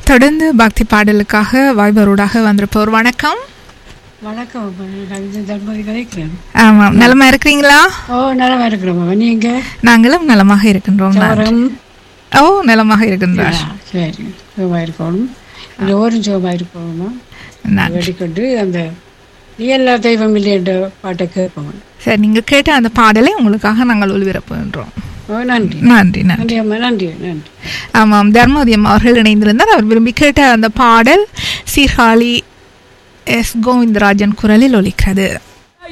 தொடர்ந்து பக்தி பாடலுக்காக வாய்வரோடாக வந்திருப்பவர் வணக்கம் வணக்கம் கவிதை தர்மதி கதைக்கிறேன் ஆமாம் நலமா இருக்கிறீங்களா ஓ நலமா இருக்கிறோம் நீங்க நாங்களும் நலமாக இருக்கின்றோம் நன்றி. சவரம் ஓ நலமாக இருக்கின்றார் சரி சுகமாக இருக்கணும் எல்லோரும் சுகமாக இருக்கணுமா நன்றி வேண்டிக்கொண்டு அந்த நீ எல்லா தெய்வம் இல்லைன்ற பாட்டை கேட்போம் சரி நீங்க கேட்ட அந்த பாடலை உங்களுக்காக நாங்கள் ஒளிபரப்புகின்றோம் ஓ நன்றி நன்றி நன்றி நன்றி அம்மா நன்றி நன்றி ஆமாம் தர்மோதயம் அவர்கள் இணைந்திருந்தார் அவர் விரும்பி கேட்ட அந்த பாடல் சீர்காழி எஸ் கோவிந்தராஜன் குரலில் ஒலிக்கிறது